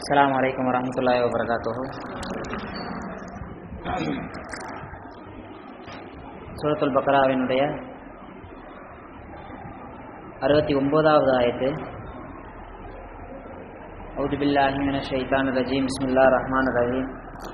السلام عليكم ورحمة الله وبركاته சூரத்துல் பக்ராவினுடைய அறுபத்தி ஒன்பதாவது ஆயத்து அவுது பில்லாஹி மின ஷைத்தான் ரஜீம் பிஸ்மில்லா ரஹ்மான் ரஹீம்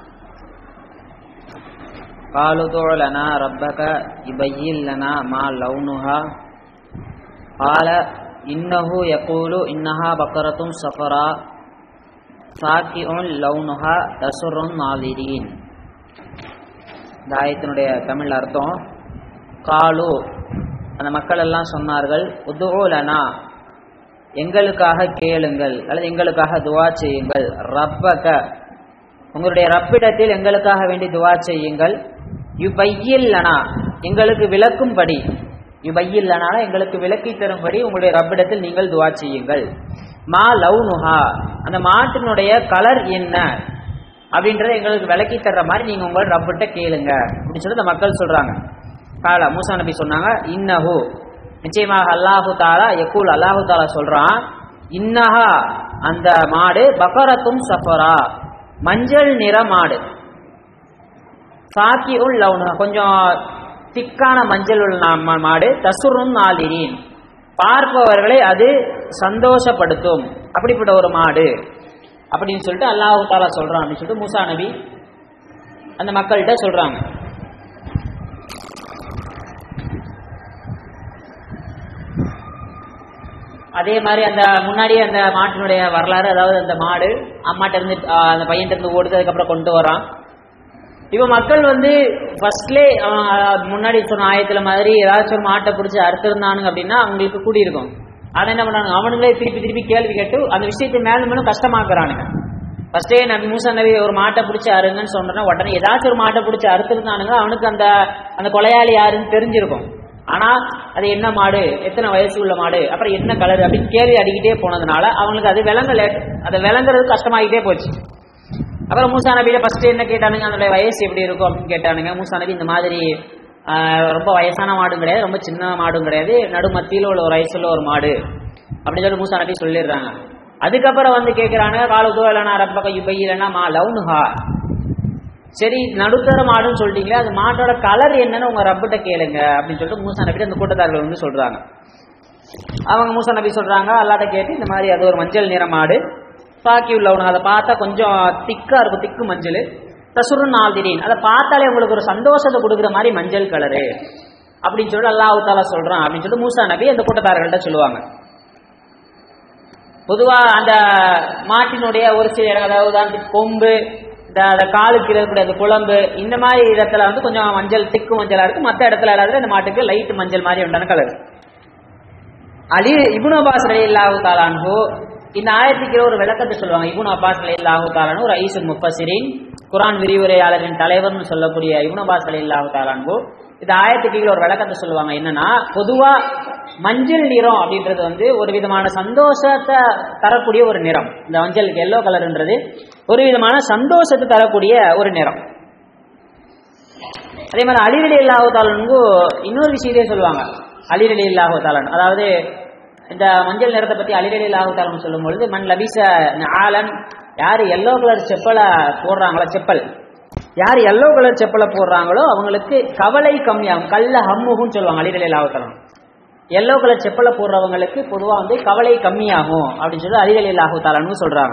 قالوا ادع لنا ربك يبين لنا ما لونها قال إنه يقول إنها بقرة صفراء فاكئ لونها تسر الناظرين இந்த ஆயத்தினுடைய தமிழ் அர்த்தம் காலு அந்த மக்கள் எல்லாம் சொன்னார்கள் உதுலனா எங்களுக்காக கேளுங்கள் அல்லது எங்களுக்காக துவா செய்யுங்கள் ரப்பக உங்களுடைய ரப்பிடத்தில் எங்களுக்காக வேண்டி துவா செய்யுங்கள் யுபையில்லனா எங்களுக்கு விளக்கும்படி யுபையில்லனா எங்களுக்கு விளக்கி தரும்படி உங்களுடைய ரப்பிடத்தில் நீங்கள் துவா செய்யுங்கள் மா லவுனுஹா அந்த மாட்டினுடைய கலர் என்ன அப்படின்றத எங்களுக்கு விளக்கி தர்ற மாதிரி நீங்க உங்களோட ரப்பிட்ட கேளுங்க அப்படின்னு சொல்லி இந்த மக்கள் சொல்றாங்க காலா மூசா நபி சொன்னாங்க இன்னஹு நிச்சயமாக அல்லாஹு தாலா யக்கூல் அல்லாஹு தாலா சொல்றான் இன்னஹா அந்த மாடு பக்கரத்தும் சஃபரா மஞ்சள் நிற மாடு சாக்கி உள் லவுனா கொஞ்சம் திக்கான மஞ்சள் உள்ள நா- மாடு தசுரும் நாளிரின் பார்ப்பவர்களை அது சந்தோஷப்படுத்தும் அப்படிப்பட்ட ஒரு மாடு அப்படின்னு சொல்லிட்டு அல்லாஹு தாலா சொல்றான் அப்படின்னு சொல்லிட்டு மூசா நபி அந்த மக்கள்கிட்ட சொல்றாங்க அதே மாதிரி அந்த முன்னாடியே அந்த மாட்டினுடைய வரலாறு அதாவது அந்த மாடு அம்மாட்ட இருந்து ஆஹ், அந்த பையன்ட்ட இருந்து ஓடுது அதுக்கப்புறம் கொண்டு வரான் இப்ப மக்கள் வந்து ஃபர்ஸ்ட்லே முன்னாடி சொன்ன ஆயத்துல மாதிரி ஏதாச்சும் ஒரு மாட்டை பிடிச்சி அறுத்திருந்தானுங்க அப்படின்னா அவங்களுக்கு கூடி இருக்கும் ஆனா என்ன பண்ணாங்க அவனுங்களே திருப்பி திருப்பி கேள்வி கேட்டு அந்த விஷயத்தை மேலும் மேலும் கஷ்டமாக்குறானுங்க ஃபர்ஸ்டே நபி மூசா நபி ஒரு மாட்டை பிடிச்சி அருங்கன்னு சொன்னா உடனே ஏதாச்சும் ஒரு மாட்டை பிடிச்சி அறுத்திருந்தானுங்க அவனுக்கு அந்த அந்த கொலையாளி யாருன்னு தெரிஞ்சிருக்கும் ஆனா அது என்ன மாடு எத்தனை வயசு உள்ள மாடு அப்புறம் என்ன கலர் அப்படின்னு கேள்வி அடிக்கிட்டே போனதுனால அவங்களுக்கு அது விளங்கல அதை விளங்குறது கஷ்டமாகிட்டே போச்சு அப்புறம் மூசா நபியில ஃபர்ஸ்ட் என்ன கேட்டானுங்க அதனுடைய வயசு எப்படி இருக்கும் அப்படின்னு கேட்டானுங்க மூசா நபி இந்த மாதிரி ஆஹ், ரொம்ப வயசான மாடும் கிடையாது ரொம்ப சின்ன மாடும் கிடையாது நடு மத்தியில உள்ள ஒரு வயசுல ஒரு மாடு அப்படின்னு சொல்லி மூசா நபி சொல்லிடுறாங்க அதுக்கப்புறம் வந்து கேட்கிறானுங்க காலத்துவலனா ரப்பக யுபையிலனா மா லவுனுஹா சரி நடுத்தர மாடுன்னு சொல்லிட்டீங்களே அது மாட்டோட கலர் என்னன்னு உங்க ரப்பிட்ட கேளுங்க அப்படின்னு சொல்லிட்டு மூசா நபி அந்த கூட்டத்தார்கள் வந்து சொல்றாங்க அவங்க மூசா நபி சொல்றாங்க அல்லாட்ட கேட்டு இந்த மாதிரி அது ஒரு மஞ்சள் நிற மாடு பாக்கி உள்ளவனுங்க அதை பார்த்தா கொஞ்சம் திக்கா இருக்கும் திக்கு மஞ்சள் தசுரு நாதிரின் அதை பார்த்தாலே உங்களுக்கு ஒரு சந்தோஷத்தை கொடுக்குற மாதிரி மஞ்சள் கலரு அப்படின்னு சொல்லிட்டு அல்லாஹ் தாலா சொல்றான் அப்படின்னு சொல்லிட்டு மூசா நபி அந்த கூட்டத்தார்கள்ட்ட சொல்லுவாங்க பொதுவா அந்த மாட்டினுடைய ஒரு சில இடம் அதாவது உதாரணத்துக்கு கொம்பு இந்த அந்த காலுக்கு இருக்கக்கூடிய அந்த குழம்பு இந்த மாதிரி இடத்துல வந்து கொஞ்சம் மஞ்சள் திக்கு மஞ்சளா இருக்கு மற்ற இடத்துல எல்லாத்துல இந்த மாட்டுக்கு லைட் மஞ்சள் மாதிரி உண்டான கலர் அலி இபுன் அப்பாஸ் அலி அல்லாஹு தாலான்ஹு இந்த ஆயத்துக்கு ஒரு விளக்கத்தை சொல்லுவாங்க இபுன் அப்பாஸ் அலி அல்லாஹு தாலானு ஒரு ஐசுல் முஃபசிரின் குரான் விரிவுரையாளரின் தலைவர்னு சொல்லக்கூடிய இபுன் அப்பாஸ் அலி அல்லாஹு தாலான்ஹு இந்த ஆயத்துக்கு கீழே ஒரு விளக்கத்தை சொல்லுவாங்க என்னன்னா பொதுவா மஞ்சள் நிறம் அப்படின்றது வந்து ஒரு விதமான சந்தோஷத்தை தரக்கூடிய ஒரு நிறம் இந்த மஞ்சளுக்கு எல்லோ கலர்ன்றது ஒரு விதமான சந்தோஷத்தை தரக்கூடிய ஒரு நிறம் அதே மாதிரி அலிரலி இல்லாஹு தாலனுக்கு இன்னொரு விஷயத்தையே சொல்லுவாங்க அலிரலி இல்லாஹு தாலன் அதாவது இந்த மஞ்சள் நிறத்தை பத்தி அலிரலி இல்லாஹு தாலன் சொல்லும் பொழுது மண் லபிச ஆலன் யார் எல்லோ கலர் செப்பலை போடுறாங்களோ செப்பல் யார் எல்லோ கலர் செப்பலை போடுறாங்களோ அவங்களுக்கு கவலை கம்மியாகும் கல்ல ஹம்முகுன்னு சொல்லுவாங்க அலிரலி இல்லாஹு தாலன் எல்லோ கலர் செப்பலை போடுறவங்களுக்கு பொதுவாக வந்து கவலை கம்மியாகும் அப்படின்னு சொல்லி அலிரலி இல்லாஹு தாலான்னு சொல்றாங்க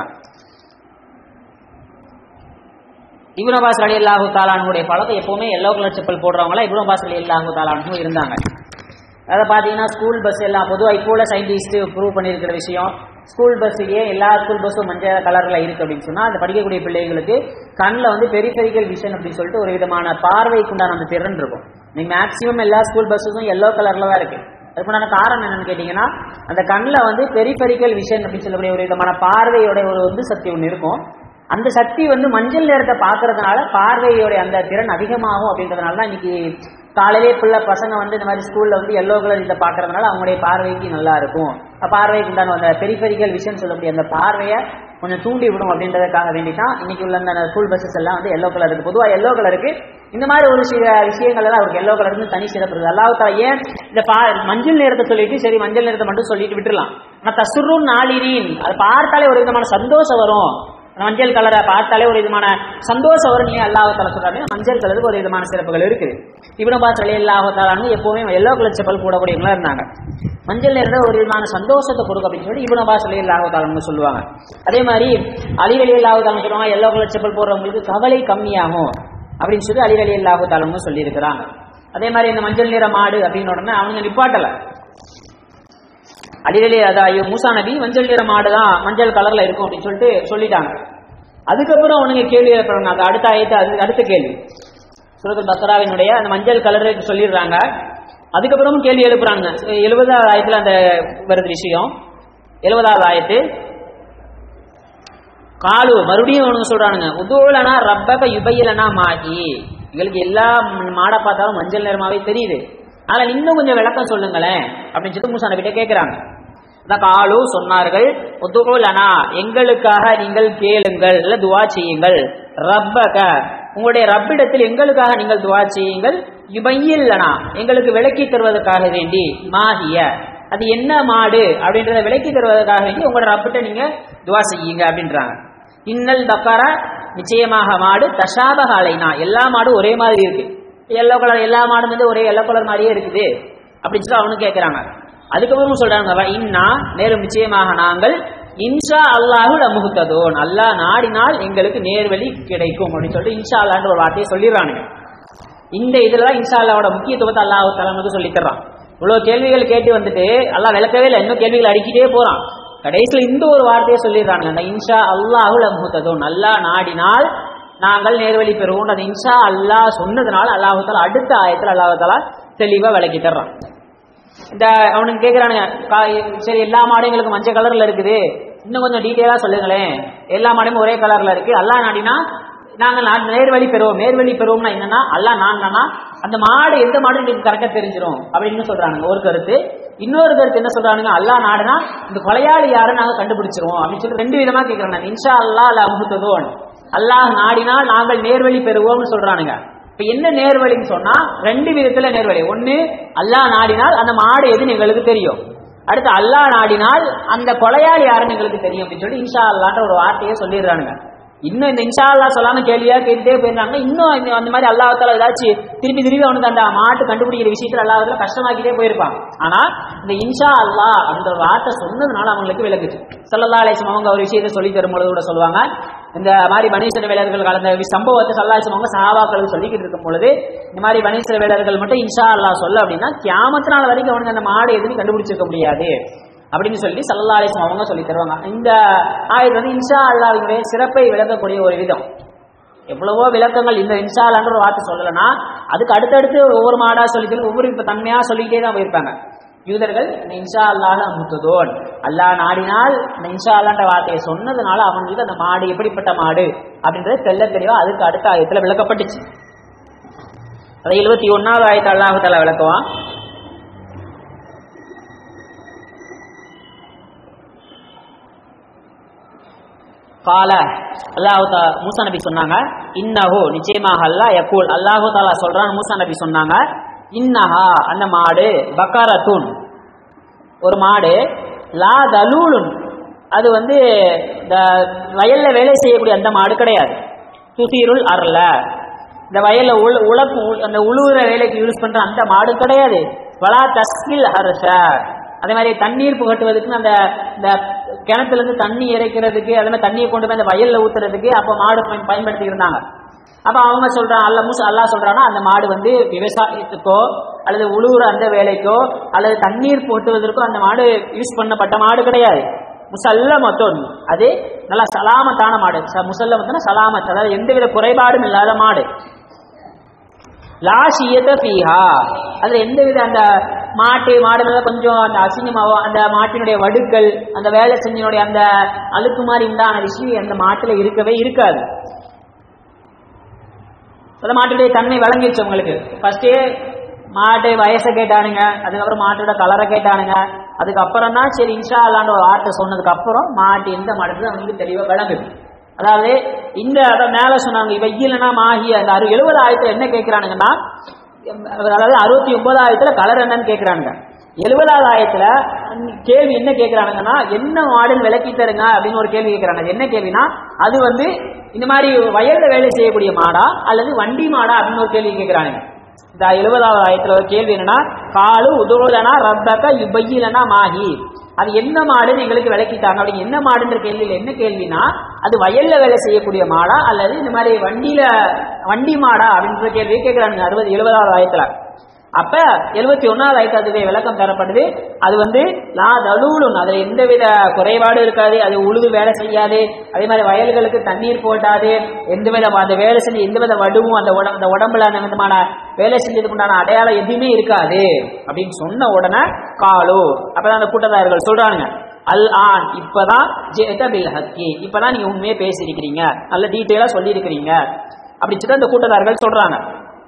இப்னு அப்பாஸ் அலி அல்லாஹு தாலானுடைய பழக்கம் எப்பவுமே எல்லோ கலர் செப்பல் போடுறவங்களா இப்னு அப்பாஸ் அலி அல்லாஹு தாலானு இருந்தாங்க அதை பார்த்தீங்கன்னா ஸ்கூல் பஸ் எல்லாம் பொதுவாக இப்போ உள்ள சயின்டிஸ்ட் ப்ரூவ் பண்ணியிருக்கிற விஷயம் ஸ்கூல் பஸ்ஸுக்கே எல்லா ஸ்கூல் பஸ்ஸும் மஞ்சள் கலரில் இருக்கு அப்படின்னு சொன்னால் அந்த படிக்கக்கூடிய பிள்ளைகளுக்கு கண்ணில் வந்து பெரிஃபெரிக்கல் விஷன் அப்படின்னு சொல்லிட்டு ஒரு விதமான பார்வைக்குண்டான அந்த திறன் இருக்கும் நீ மேக்ஸிமம் எல்லா ஸ்கூல் பஸ்ஸும் எல்லோ கலரில் தான் இருக்கு அதுக்குண்டான காரணம் என்னன்னு கேட்டிங்கன்னா அந்த கண்ணில் வந்து பெரிஃபெரிக்கல் விஷன் அப்படின்னு சொல்லக்கூடிய ஒரு விதமான பார்வையோட ஒரு வந்து சக்தி ஒன்று இருக்கும் அந்த சக்தி வந்து மஞ்சள் நிறத்தை பார்க்கறதுனால பார்வையோட அந்த திறன் அதிகமாகும் அப்படின்றதுனால தான் இன்னைக்கு காலையிலே பிள்ளை பசங்க வந்து இந்த மாதிரி ஸ்கூல்ல வந்து எல்லோ கலர் இதை பார்க்கறதுனால அவங்களுடைய பார்வைக்கு நல்லா இருக்கும் அப்ப பார்வைக்கு உண்டான அந்த பெரிஃபெரிக்கல் விஷன் சொல்லக்கூடிய அந்த பார்வையை கொஞ்சம் தூண்டி விடும் அப்படின்றதுக்காக வேண்டி தான் இன்னைக்கு உள்ள அந்த ஸ்கூல் பஸ்ஸஸ் எல்லாம் வந்து எல்லோ கலர் இருக்கு பொதுவாக எல்லோ கலருக்கு இந்த மாதிரி ஒரு சில விஷயங்கள் எல்லாம் அவருக்கு எல்லோ கலர்னு தனி சிறப்பு இருக்குது அல்லாஹ் ஏன் இந்த பா மஞ்சள் நிறத்தை சொல்லிட்டு சரி மஞ்சள் நிறத்தை மட்டும் சொல்லிட்டு விட்டுறலாம் ஆனா தசுரும் நாளிரீன் அதை பார்த்தாலே ஒரு விதமான சந்தோஷம் வரும் அந்த மஞ்சள் கலரை பார்த்தாலே ஒரு விதமான சந்தோஷம் வரும் நீ அல்லாஹால சொல்றாரு மஞ்சள் கலருக்கு ஒரு விதமான சிறப்புகள் இருக்குது இவனை பார்த்து அலி அல்லாஹாலான்னு எப்பவுமே எல்லோ கலர் செப்பல் போடக்கூடியவங்களா இருந்தாங்க மஞ்சள் நிறத்துல ஒரு விதமான சந்தோஷத்தை கொடுக்கும் அப்படின்னு சொல்லி இவனை பாஸ் அலி அல்லாஹாலன்னு சொல்லுவாங்க அதே மாதிரி அலி அலி அல்லாஹாலன்னு சொல்லுவாங்க எல்லோ கலர் செப்பல் போடுறவங்களுக்கு கவலை கம்மியாகும் அப்படின்னு சொல்லி அலி அலி அல்லாஹாலன்னு சொல்லி இருக்கிறாங்க அதே மாதிரி இந்த மஞ்சள் நிற மாடு அப்படின்னு உடனே அவங்க நிப்பாட்டல அடிரலி அதான் ஐயோ மூசா நபி மஞ்சள் நிற மாடு தான் மஞ்சள் கலர்ல இருக்கும் அப்படின்னு சொல்லிட்டு சொல்லிட்டாங்க அதுக்கப்புறம் அவனுங்க கேள்வி எழுப்புறாங்க அது அடுத்த ஆயத்தை அது அடுத்த கேள்வி சுரத்து பக்ராவினுடைய அந்த மஞ்சள் கலருக்கு சொல்லிடுறாங்க அதுக்கப்புறமும் கேள்வி எழுப்புறாங்க எழுபதாவது ஆயத்துல அந்த வருது விஷயம் எழுபதாவது ஆயத்து காலு மறுபடியும் அவனுங்க சொல்றானுங்க உதோலனா ரப்பக யுபையலனா மாகி எங்களுக்கு எல்லா மாடை பார்த்தாலும் மஞ்சள் நிறமாவே தெரியுது ஆனா இன்னும் கொஞ்சம் விளக்கம் சொல்லுங்களேன் அப்படின்னு சொல்லி மூசா நபிட்ட கேட்கிறாங்க அதான் காலு சொன்னார்கள் உதுகுலனா எங்களுக்காக நீங்கள் கேளுங்கள் இல்ல துவா செய்யுங்கள் ரப்பக உங்களுடைய ரப்பிடத்தில் எங்களுக்காக நீங்கள் துவா செய்யுங்கள் யுபையில்லனா எங்களுக்கு விளக்கி தருவதற்காக வேண்டி மாகிய அது என்ன மாடு அப்படின்றத விளக்கி தருவதற்காக வேண்டி உங்களோட ரப்பிட்ட நீங்க துவா செய்யுங்க அப்படின்றாங்க இன்னல் பக்கர நிச்சயமாக மாடு தஷாபக அலைனா எல்லா மாடும் ஒரே மாதிரி இருக்கு எல்லோ கலர் எல்லா மாடும் வந்து ஒரே எல்லோ கலர் மாதிரியே இருக்குது அப்படின்னு சொல்லி அவனு கேட்கிறாங்க அதுக்கப்புறம் சொல்றாங்க இன்னா மேலும் நிச்சயமாக நாங்கள் இன்ஷா அல்லாஹு முகுத்ததோன் அல்லாஹ் நாடினால் எங்களுக்கு நேர்வழி கிடைக்கும் அப்படின்னு சொல்லிட்டு இன்ஷா அல்லான்ற ஒரு வார்த்தையை சொல்லிடுறானுங்க இந்த இதுல தான் இன்ஷா அல்லாவோட முக்கியத்துவத்தை அல்லாஹ் தலைமுக்கு சொல்லி தர்றான் இவ்வளவு கேள்விகள் கேட்டு வந்துட்டு அல்லாஹ் விளக்கவே இல்லை இன்னும் கேள்விகள் அடிக்கிட்டே போறான் கடைசியில் இந்த ஒரு வார்த்தையை சொல்லிடுறாங்க அந்த இன்ஷா அல்லாஹுல முகத்ததும் நல்லா நாடினால் நாங்கள் நேர்வழி பெறுவோம் அந்த இன்ஷா அல்லாஹ் சொன்னதுனால அல்லாஹால அடுத்த ஆயத்தில் அல்லாஹால தெளிவா விளக்கி தர்றான் இந்த அவனுக்கு கேட்குறானுங்க சரி எல்லா மாடும் எங்களுக்கு மஞ்சள் கலர்ல இருக்குது இன்னும் கொஞ்சம் டீட்டெயிலா சொல்லுங்களேன் எல்லா மாடையும் ஒரே கலர்ல இருக்கு அல்லா நாடினா நாங்கள் நான் நேர்வழி பெறுவோம் நேர்வழி பெறுவோம்னா என்னன்னா அல்லா நான்னா அந்த மாடு எந்த மாடு எங்களுக்கு கரெக்டா தெரிஞ்சிடும் அப்படின்னு சொல்றானுங்க ஒரு கருத்து இன்னொரு கருத்து என்ன சொல்றானுங்க அல்லா நாடுனா இந்த கொலையாளி யாரை நாங்க கண்டுபிடிச்சிருவோம் அப்படின்னு சொல்லி ரெண்டு விதமா கேட்கறாங்க இன்ஷா அல்லா அல்ல அமுகுத்ததோன் அல்லாஹ் நாடினால் நாங்கள் நேர்வழி பெறுவோம்னு சொல்றானுங்க இப்ப என்ன நேர்வழின்னு சொன்னா ரெண்டு விதத்துல நேர்வழி ஒண்ணு அல்லாஹ் நாடினால் அந்த மாடு எதுன்னு எங்களுக்கு தெரியும் அடுத்து அல்லாஹ் நாடினால் அந்த கொலையாளி யாருன்னு எங்களுக்கு தெரியும் அப்படின்னு சொல்லி இன்ஷா அல்லான்ற ஒரு வார்த்தையை சொல்லிடுறானுங்க இன்னும் இந்த இன்ஷா அல்லா சொல்லாம கேள்வியா கேட்டுட்டே போயிருந்தாங்க இன்னும் இந்த- அந்த மாதிரி அல்லாஹால ஏதாச்சும் திருப்பி திருப்பி அவனுக்கு அந்த மாட்டு கண்டுபிடிக்கிற விஷயத்துல அல்லாஹால கஷ்டமாக்கிட்டே போயிருப்பான் ஆனா இந்த இன்ஷா அல்லா அந்த ஒரு வார்த்தை சொன்னதுனால அவங்களுக்கு விளக்குச்சு சல்லல்லா அலிஸ்லாம் அவங்க ஒரு விஷயத்தை சொல்லி தரும் பொழுது கூட சொல்லுவாங்க இந்த மாதிரி பனீஸ்வர வேலர்கள் கலந்த வி- சம்பவத்தை சல்லா அலிஸ்லாம் அவங்க சஹாபாக்களுக்கு சொல்லிக்கிட்டு இருக்கும் பொழுது இந்த மாதிரி பனீஸ்வர வேலர்கள் மட்டும் இன்ஷா அல்லா சொல்ல அப்படின்னா கியாமத்து நாள் வரைக்கும் அவனுக்கு அந்த மாடு எதுன்னு கண்டுபிடிச்சிருக்க முடியாது அப்படின்னு சொல்லி சல்லல்லா அலிஸ்லாம் அவங்க சொல்லி தருவாங்க இந்த ஆயுதம் வந்து இன்ஷா அல்லாவினுடைய சிறப்பை விளக்கக்கூடிய ஒரு விதம் எவ்வளவோ விளக்கங்கள் இந்த இன்ஷா அல்லான்ற ஒரு வார்த்தை சொல்லலைன்னா அதுக்கு அடுத்தடுத்து ஒவ்வொரு மாடா சொல்லி சொல்லி ஒவ்வொரு இப்ப தன்மையா சொல்லிக்கிட்டே தான் போயிருப்பாங்க யூதர்கள் இந்த இன்ஷா அல்லாஹ் முத்துதோன் அல்லாஹ் நாடினால் இந்த இன்ஷா அல்லான்ற வார்த்தையை சொன்னதுனால அவங்களுக்கு அந்த மாடு எப்படிப்பட்ட மாடு அப்படின்றது தெல்ல தெளிவா அதுக்கு அடுத்த ஆயத்துல விளக்கப்பட்டுச்சு அதை எழுபத்தி ஒன்னாவது ஆயத்தை அல்லாஹு தலா விளக்குவான் கால அல்லாஹு தா மூசா நபி சொன்னாங்க இன்னஹு நிச்சயமாக அல்லாஹ் யக்கூல் அல்லாஹு தாலா சொல்றான் மூசா நபி சொன்னாங்க இன்னஹா அந்த மாடு பக்காரத்துன் ஒரு மாடு லா தலூலுன் அது வந்து இந்த வயல்ல வேலை செய்யக்கூடிய அந்த மாடு கிடையாது துசீருள் அர்ல இந்த வயல்ல உழ உழப்பு அந்த உழுவுற வேலைக்கு யூஸ் பண்ற அந்த மாடு கிடையாது வலா தஸ்கில் ஹர்ஷ அதே மாதிரி தண்ணீர் புகட்டுவதுக்கு அந்த இந்த கிணத்துல இருந்து தண்ணி இறைக்கிறதுக்கு அதே மாதிரி தண்ணியை கொண்டு போய் அந்த வயல்ல ஊத்துறதுக்கு அப்ப மாடு பயன்- பயன்படுத்தி இருந்தாங்க அப்ப அவங்க சொல்றாங்க அல்ல மூச அல்லாஹ் சொல்றாங்கன்னா அந்த மாடு வந்து விவசாயத்துக்கோ அல்லது உழுவுற அந்த வேலைக்கோ அல்லது தண்ணீர் போட்டுவதற்கோ அந்த மாடு யூஸ் பண்ணப்பட்ட மாடு கிடையாது முசல்ல மத்தோன் அது நல்லா சலாமத்தான மாடு ச- முசல்ல மத்தனா சலாமத் அதாவது எந்தவித குறைபாடும் இல்லாத மாடு லாஷியத பீஹா அதுல எந்தவித அந்த மாட்டு மாடு மேல கொஞ்சம் அந்த அசிங்கமாவோ அந்த மாட்டினுடைய வடுக்கள் அந்த வேலை செஞ்சனுடைய அந்த அழுக்கு மாதிரி உண்டான விஷயம் அந்த மாட்டுல இருக்கவே இருக்காது அந்த மாட்டுடைய தன்மை விளங்கிடுச்சு உங்களுக்கு ஃபர்ஸ்டே மாட்டு வயசை கேட்டானுங்க அதுக்கப்புறம் மாட்டோட கலரை கேட்டானுங்க அதுக்கப்புறம் தான் சரி இன்ஷா அல்லான்ற ஒரு வார்த்தை சொன்னதுக்கு அப்புறம் மாட்டு எந்த மாட்டுன்னு அவங்களுக்கு தெளிவாக விளங்குது அதாவது இந்த அதை மேல சொன்னாங்க இவ இல்லைன்னா மாகி அந்த அறு எழுபது ஆயிரத்துல என்ன கேட்கிறானுங்கன்னா அதாவது அறுபத்தி ஒன்பதாயிரத்துல கலர் என்னன்னு கேட்கிறானுங்க எழுபதாவது ஆயத்துல கேள்வி என்ன கேட்கிறாங்கன்னா என்ன மாடுன்னு விளக்கி தருங்க அப்படின்னு ஒரு கேள்வி கேட்கறாங்க அது என்ன கேள்வினா அது வந்து இந்த மாதிரி வயல்ல வேலை செய்யக்கூடிய மாடா அல்லது வண்டி மாடா அப்படின்னு ஒரு கேள்வி கேட்கறாங்க இந்த எழுபதாவது ஆயத்துல ஒரு கேள்வி என்னன்னா காலு உதுலனா ரத்தக்க யுபையிலனா மாஹி அது என்ன மாடுன்னு எங்களுக்கு விளக்கிட்டாங்க அப்படி என்ன மாடுன்ற கேள்வியில் என்ன கேள்வினா அது வயல்ல வேலை செய்யக்கூடிய மாடா அல்லது இந்த மாதிரி வண்டியில வண்டி மாடா அப்படின்ற கேள்வியை கேட்கிறாங்க அறுபது எழுபதாவது ஆயத்துல அப்ப எழுபத்தி ஒன்னாவது ஆயத்தாத்துக்கு விளக்கம் தரப்படுது அது வந்து லா தலூலுன் அதுல எந்தவித குறைபாடு இருக்காது அது உழுது வேலை செய்யாது அதே மாதிரி வயல்களுக்கு தண்ணீர் போட்டாது எந்த வித அந்த வேலை செஞ்சு எந்த வித வடுவும் அந்த உடம்பு அந்த உடம்புல அந்த விதமான வேலை செஞ்சதுக்கு உண்டான அடையாளம் எதுவுமே இருக்காது அப்படின்னு சொன்ன உடனே காலு அப்பதான் அந்த கூட்டத்தார்கள் சொல்றாங்க அல் ஆன் இப்பதான் ஜெத பில் ஹக்கி இப்பதான் நீங்க உண்மையே பேசியிருக்கிறீங்க நல்ல டீட்டெயிலா சொல்லியிருக்கிறீங்க அப்படி சொல்லிட்டு அந்த கூட்டத்தார்கள் சொல்றாங்க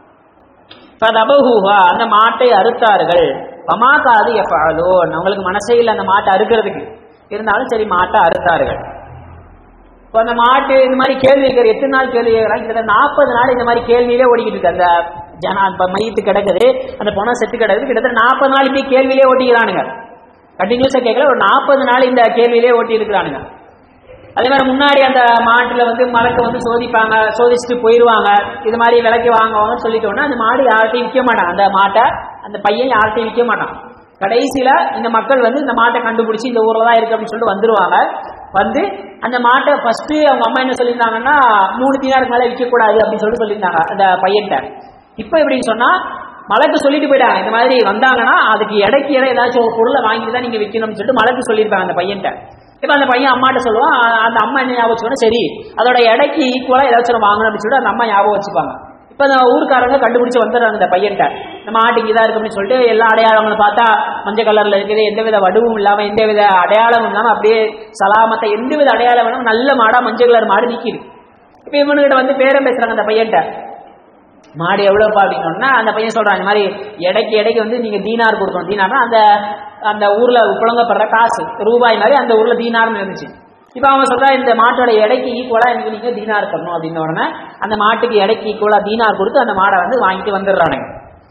ஃபதபஹுஹா அந்த மாட்டை அறுத்தார்கள் பமாக்காது எஃபாலோன் அவங்களுக்கு மனசே இல்லை அந்த மாட்டை அறுக்கிறதுக்கு இருந்தாலும் சரி மாட்டை அறுத்தார்கள் இப்போ அந்த மாட்டு இந்த மாதிரி கேள்வி கேட்கிற எத்தனை நாள் கேள்வி கேட்கறாங்க கிட்டத்தட்ட நாற்பது நாள் இந்த மாதிரி கேள்வியிலே ஓடிக்கிட்டு இருக்கு அந்த ஜனா இப்போ மையத்து கிடக்குது அந்த பணம் செத்து கிடக்குது கிட்டத்தட்ட நாற்பது நாள் இப்படி கேள்வியிலே ஓட்டிக்கிறானுங்க கண்டினியூஸாக கேட்கல ஒரு நாற்பது நாள் இந்த கேள்வியிலே ஓட்டி இருக்கிறானுங்க அதே மாதிரி முன்னாடி அந்த மாட்டுல வந்து மலக்க வந்து சோதிப்பாங்க சோதிச்சுட்டு போயிடுவாங்க இது மாதிரி விலைக்கு வாங்குவாங்கன்னு சொல்லிட்டோம்னா அந்த மாடு யார்கிட்டையும் விற்க மாட்டான் அந்த மாட்டை அந்த பையன் யார்கிட்டையும் விற்க மாட்டான் கடைசியில இந்த மக்கள் வந்து இந்த மாட்டை கண்டுபிடிச்சி இந்த ஊர்ல தான் இருக்கு அப்படின்னு சொல்லிட்டு வந்துருவாங்க வந்து அந்த மாட்டை ஃபர்ஸ்ட் அவங்க அம்மா என்ன சொல்லியிருந்தாங்கன்னா மூணு தீனாருக்கு மேல விற்க கூடாது அப்படின்னு சொல்லிட்டு சொல்லியிருந்தாங்க அந்த பையன்கிட்ட இப்போ எப்படின்னு சொன்னா மலைக்கு சொல்லிட்டு போயிட்டாங்க இந்த மாதிரி வந்தாங்கன்னா அதுக்கு இடைக்கு இடம் ஏதாச்சும் ஒரு பொருளை வாங்கி தான் நீங்க விற்கணும்னு சொல்லிட்டு மலைக்கு சொல்லியிருப்பாங்க அந்த பையன்கிட்ட இப்போ அந்த பையன் அம்மாட்ட சொல்லுவான் அ- அந்த அம்மா என்ன ஞாபகம் வச்சுக்கணும் சரி அதோட எடைக்கு ஈக்குவலா ஏதாச்சும் ஒண்ணு வாங்கணும் அப்படின்னு சொல்லிட்டு அந்த அம்மா ஞாபகம் வச்சுப்பாங்க இப்போ அந்த ஊருக்காரங்க கண்டுபிடிச்சு வந்துடுறாங்க இந்த பையன்கிட்ட இந்த மாட்டுக்கு இதா இருக்கு அப்படின்னு சொல்லிட்டு எல்லா அடையாளங்களும் பார்த்தா மஞ்சள் கலர்ல இருக்குது எந்த வித வடுவும் இல்லாம எந்த வித அடையாளமும் இல்லாம அப்படியே சலாமத்தை எந்த வித அடையாளம் வேணும் நல்ல மாடா மஞ்சள் கலர் மாடு நிக்குது இப்போ இவனுக்கிட்ட வந்து பேரம் பேசுறாங்க அந்த பையன்கிட்ட மாடு எவ்வளோப்பா அப்படின்னா அந்த பையன் சொல்றான் இந்த மாதிரி எடைக்கு எடைக்கு வந்து நீங்க தீனார் கொடுக்கணும் தீனார்னா அந்த அந்த ஊர்ல புழங்கப்படுற காசு ரூபாய் மாதிரி அந்த ஊர்ல தீனார்னு இருந்துச்சு இப்போ அவன் சொல்றா இந்த மாட்டோட எடைக்கு ஈக்குவலா எனக்கு நீங்க தீனார் தரணும் அப்படின்ன உடனே அந்த மாட்டுக்கு எடைக்கு ஈக்குவலா தீனார் கொடுத்து அந்த மாடை வந்து வாங்கிட்டு வந்துடுறானுங்க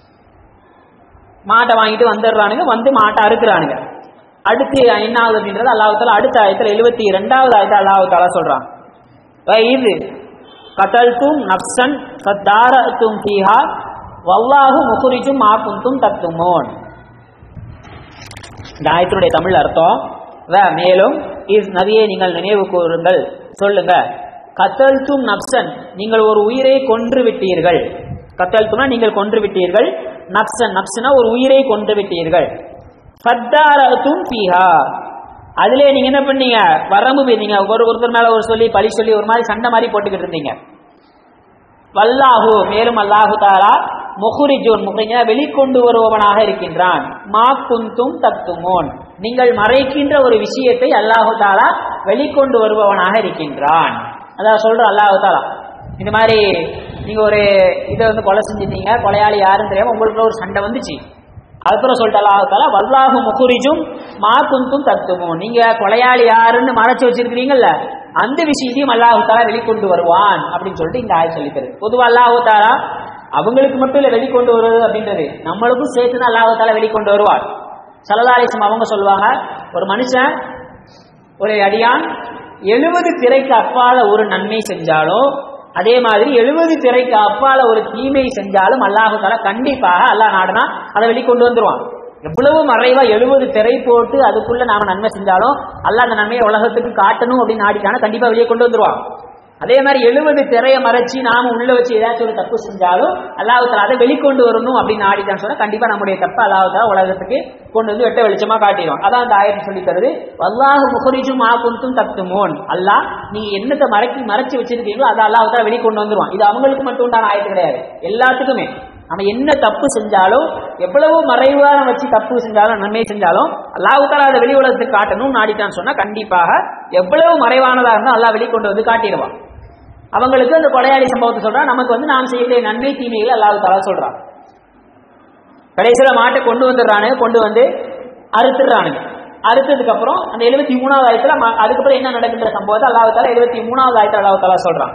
மாட்டை வாங்கிட்டு வந்துடுறானுங்க வந்து மாட்டை அறுக்குறானுங்க அடுத்து என்ன ஆகுது அப்படின்றது அல்லாஹால அடுத்த ஆயத்தில் எழுபத்தி ரெண்டாவது ஆயத்தில் அல்லாஹால சொல்றான் இது கதல்தும் நப்சன் ஃபத்தாரத்தும் ஃபீஹா வல்லாஹு முகுரிஜும் மா குந்தும் தத்துமோன் இந்த ஆயத்தினுடைய தமிழ் அர்த்தம் வ மேலும் இஸ் நதியை நீங்கள் நினைவு கூறுங்கள் சொல்லுங்க கத்தல்தும் நப்சன் நீங்கள் ஒரு உயிரை கொன்று விட்டீர்கள் கத்தல்தும்னா நீங்கள் கொன்று விட்டீர்கள் நப்சன் நப்சனா ஒரு உயிரை கொன்று விட்டீர்கள் ஃபத்தாரத்தும் ஃபீஹா அதிலே நீங்க என்ன பண்ணீங்க வரம்பு மீறினீங்க ஒரு ஒருத்தர் மேல ஒரு சொல்லி பழி சொல்லி ஒரு மாதிரி சண்டை மாதிரி போட்டுக்கிட்டு இருந்தீங்க வல்லாஹு மேலும் அல்லாஹு தாலா முகுரிஜூன் முகரிஜா வெளிக்கொண்டு வருபவனாக இருக்கின்றான் மா குந்தும் தத்துமோன் நீங்கள் மறைக்கின்ற ஒரு விஷயத்தை அல்லாஹு தாலா வெளிக்கொண்டு வருபவனாக இருக்கின்றான் அதான் சொல்ற அல்லாஹு தாலா இந்த மாதிரி நீங்க ஒரு இதை வந்து கொலை செஞ்சிருந்தீங்க கொலையாளி யாருன்னு தெரியாம உங்களுக்குள்ள ஒரு சண்டை வந்துச்சு அதுக்கப்புறம் சொல்லிட்டு அல்லாஹால வல்லாஹு முகுரிஜும் மா குந்தும் தத்துமோன் நீங்க கொலையாளி யாருன்னு மறைச்சு வச்சிருக்கிறீங்கல்ல அந்த விஷயத்தையும் அல்லாஹு தாலா வெளிக்கொண்டு வருவான் அப்படின்னு சொல்லிட்டு இந்த ஆய் சொல்லித்தரு பொதுவா அல்லாஹு தாலா அவங்களுக்கு மட்டும் இல்ல வெளிக்கொண்டு வருவது அப்படின்றது நம்மளுக்கும் சேர்த்து தான் அல்லாஹு தாலா வெளிக்கொண்டு வருவார் சலலாலிசம் அவங்க சொல்லுவாங்க ஒரு மனுஷன் ஒரு அடியான் எழுபது திரைக்கு அப்பால ஒரு நன்மை செஞ்சாலும் அதே மாதிரி எழுபது திரைக்கு அப்பால ஒரு தீமை செஞ்சாலும் அல்லாஹு தாலா கண்டிப்பாக அல்லாஹ் நாடுனா அதை வெளிக்கொண்டு வந்துருவான் எவ்வளவு மறைவா எழுபது திரை போட்டு அதுக்குள்ள நாம நன்மை செஞ்சாலும் அல்லாஹ் அந்த நன்மையை உலகத்துக்கு காட்டணும் அப்படின்னு நாடிட்டானா கண்டிப்பா வெளியே கொண்டு வந்துருவான் அதே மாதிரி எழுபது திரையை மறைச்சு நாம உள்ள வச்சு ஏதாச்சும் ஒரு தப்பு செஞ்சாலும் அல்லாஹால அதை வெளிக்கொண்டு வரணும் அப்படின்னு ஆடிட்டான்னு சொன்னா கண்டிப்பா நம்முடைய தப்பு அல்லாஹால உலகத்துக்கு கொண்டு வந்து வெட்ட வெளிச்சமா காட்டிடுவான் அதான் அந்த ஆயிரம் சொல்லி தருது வல்லாஹு முகரிஜும் மா குந்தும் தத்துமோன் அல்லாஹ் நீங்க என்னத்தை மறைக்கி மறைச்சு வச்சிருக்கீங்களோ அதை அல்லாஹால வெளிக்கொண்டு வந்துருவான் இது அவங்களுக்கு மட்டும் உண்டான ஆயத்து கிடையாது எல்லாத்துக்குமே நம்ம என்ன தப்பு செஞ்சாலும் எவ்வளவு மறைவாக வச்சு தப்பு செஞ்சாலும் நன்மை செஞ்சாலும் அல்லாஹால அதை வெளி உலகத்துக்கு காட்டணும்னு நாடிட்டான்னு சொன்னா கண்டிப்பாக எவ்வளவு மறைவானதா இருந்தாலும் அல்லாஹ் வெளிக்கொண்டு வந்து காட்டிடுவான் அவங்களுக்கு அந்த கொலையாளி சம்பவத்தை சொல்றான் நமக்கு வந்து நாம் செய்யக்கூடிய நன்மை தீமைகளை அல்லாஹ் தலா சொல்றான் கடைசியில மாட்டை கொண்டு வந்துடுறானுங்க கொண்டு வந்து அறுத்துடுறானுங்க அறுத்ததுக்கு அப்புறம் அந்த எழுபத்தி மூணாவது ஆயத்துல ம- அதுக்கப்புறம் என்ன நடக்கின்ற சம்பவத்தை அல்லாஹ் தாலா எழுபத்தி மூணாவது ஆயத்துல அல்லாஹ் தாலா சொல்றான்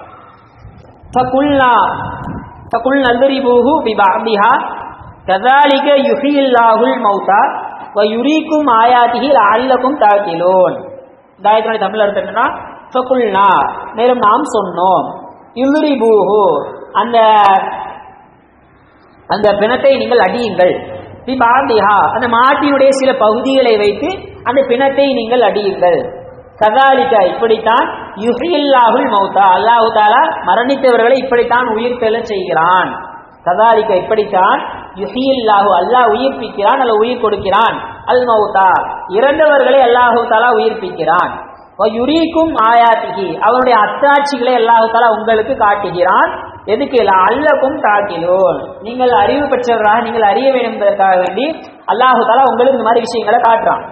فقلنا فقلنا اضربوه ببعضها كذلك يحيي الله الموتى யுரீக்கும் ஆயாத்திகி அல்லக்கும் தாக்கிலோன் இந்த ஆயத்தினுடைய தமிழ் அர்த்தம் என்னன்னா ஃபகுல்னா மேலும் நாம் சொன்னோம் யுல்ரிபூஹு அந்த அந்த பிணத்தை நீங்கள் அடியுங்கள் பிபாந்திஹா அந்த மாட்டினுடைய சில பகுதிகளை வைத்து அந்த பிணத்தை நீங்கள் அடியுங்கள் கதாலிக்க இப்படித்தான் யுஹில்லாஹுல் மௌத்தா அல்லாஹு தாலா மரணித்தவர்களை இப்படித்தான் உயிர் பெற செய்கிறான் கதாலிக்க இப்படித்தான் யுஹில்லாஹு அல்லாஹ் உயிர்ப்பிக்கிறான் அல்ல உயிர் கொடுக்கிறான் அல் மௌத்தா இறந்தவர்களை அல்லாஹு தாலா உயிர்ப்பிக்கிறான் யுரீக்கும் ஆயாத்திகி அவருடைய அத்தாட்சிகளை அல்லாஹு தாலா உங்களுக்கு காட்டுகிறான் எதுக்கு இல்ல அல்லக்கும் தாக்கிலோன் நீங்கள் அறிவு பெற்றவராக நீங்கள் அறிய வேண்டும் என்பதற்காக வேண்டி அல்லாஹு தாலா உங்களுக்கு இந்த மாதிரி விஷயங்களை காட்டுறான்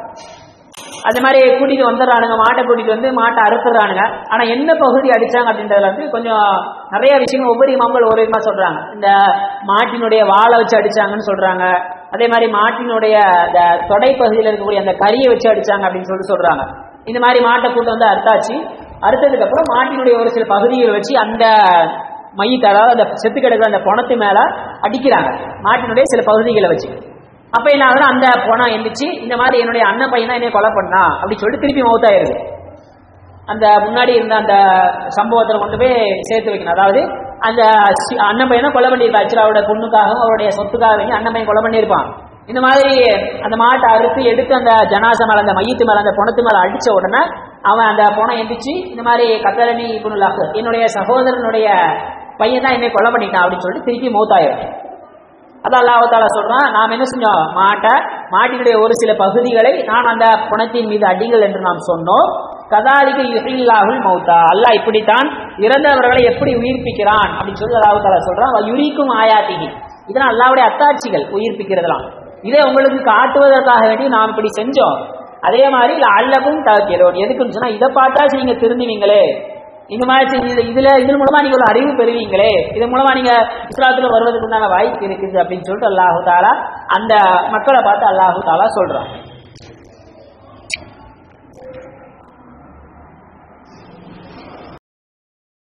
அது மாதிரி கூட்டிட்டு வந்துடுறானுங்க மாட்டை கூட்டிட்டு வந்து மாட்டை அறுத்துறானுங்க ஆனா என்ன பகுதி அடிச்சாங்க அப்படின்றதுல வந்து கொஞ்சம் நிறைய விஷயங்கள் ஒவ்வொரு இமாம்கள் ஒரு விதமா சொல்றாங்க இந்த மாட்டினுடைய வாழை வச்சு அடிச்சாங்கன்னு சொல்றாங்க அதே மாதிரி மாட்டினுடைய அந்த தொடை பகுதியில் இருக்கக்கூடிய அந்த கரியை வச்சு அடிச்சாங்க அப்படின்னு சொல்லிட்டு சொல்றாங்க இந்த மாதிரி மாட்டை கூட்டு வந்து அறுத்தாச்சு அறுத்ததுக்கு அப்புறம் மாட்டினுடைய ஒரு சில பகுதிகளை வச்சு அந்த மையத்தை அதாவது அந்த செத்து கிடக்கிற அந்த பணத்து மேல அடிக்கிறாங்க மாட்டினுடைய சில பகுதிகளை வச்சு அப்ப என்ன ஆகுதுன்னா அந்த பணம் எந்திரிச்சு இந்த மாதிரி என்னுடைய அண்ணன் பையன் தான் என்னை கொலை பண்ணா அப்படி சொல்லிட்டு திருப்பி மௌத்தாயிருது அந்த முன்னாடி இருந்த அந்த சம்பவத்தில் கொண்டு போய் சேர்த்து வைக்கணும் அதாவது அந்த சி- அண்ணன் பையனை கொலை பண்ணியிருப்பா ஆக்சுவலாக அவரோட பொண்ணுக்காகவும் அவருடைய சொத்துக்காக வேண்டி அண்ணன் பையன் கொலை பண்ணியிருப்பான் இந்த மாதிரி அந்த மாட்டை அறுத்து எடுத்து அந்த ஜனாச மேல அந்த மையத்து மேல அந்த பணத்து மேல அடிச்ச உடனே அவன் அந்த பணம் எந்திரிச்சு இந்த மாதிரி கத்தலனி இபுனுல்லாஹ் என்னுடைய சகோதரனுடைய பையன் தான் என்னை கொலை பண்ணிட்டான் அப்படின்னு சொல்லிட்டு திருப்பி மௌத்தாயிரும் அதான் அல்லாஹால சொல்றான் நாம் என்ன செஞ்சோம் மாட்டை மாட்டினுடைய ஒரு சில பகுதிகளை நான் அந்த புணத்தின் மீது அடிங்கள் என்று நாம் சொன்னோம் கதாலிக்கு யுஹில்லாஹுல் மௌத்தா அல்லாஹ் இப்படித்தான் இறந்தவர்களை எப்படி உயிர்ப்பிக்கிறான் அப்படின்னு சொல்லி அல்லாஹால சொல்றான் "வ யுரீக்கும் ஆயாத்திகி இதெல்லாம் அல்லாவுடைய அத்தாட்சிகள் உயிர்ப்பிக்கிறதெல்லாம் இதை உங்களுக்கு காட்டுவதற்காக வேண்டி நாம் இப்படி செஞ்சோம் அதே மாதிரி அல்லவும் தவிக்கிறோம் எதுக்குன்னு சொன்னா இதை பார்த்தாச்சு நீங்க திருந்துவீங்களே இந்த மாதிரி செஞ்சு இது- இதுல இதன் மூலமா நீங்க ஒரு அறிவு பெறுவீங்களே இதன் மூலமா நீங்க இஸ்லாத்துல வருவதற்கு உண்டான வாய்ப்பு இருக்குது அப்படின்னு சொல்லிட்டு அல்லாஹு தாலா அந்த மக்களை பார்த்து அல்லாஹு தாலா சொல்றான்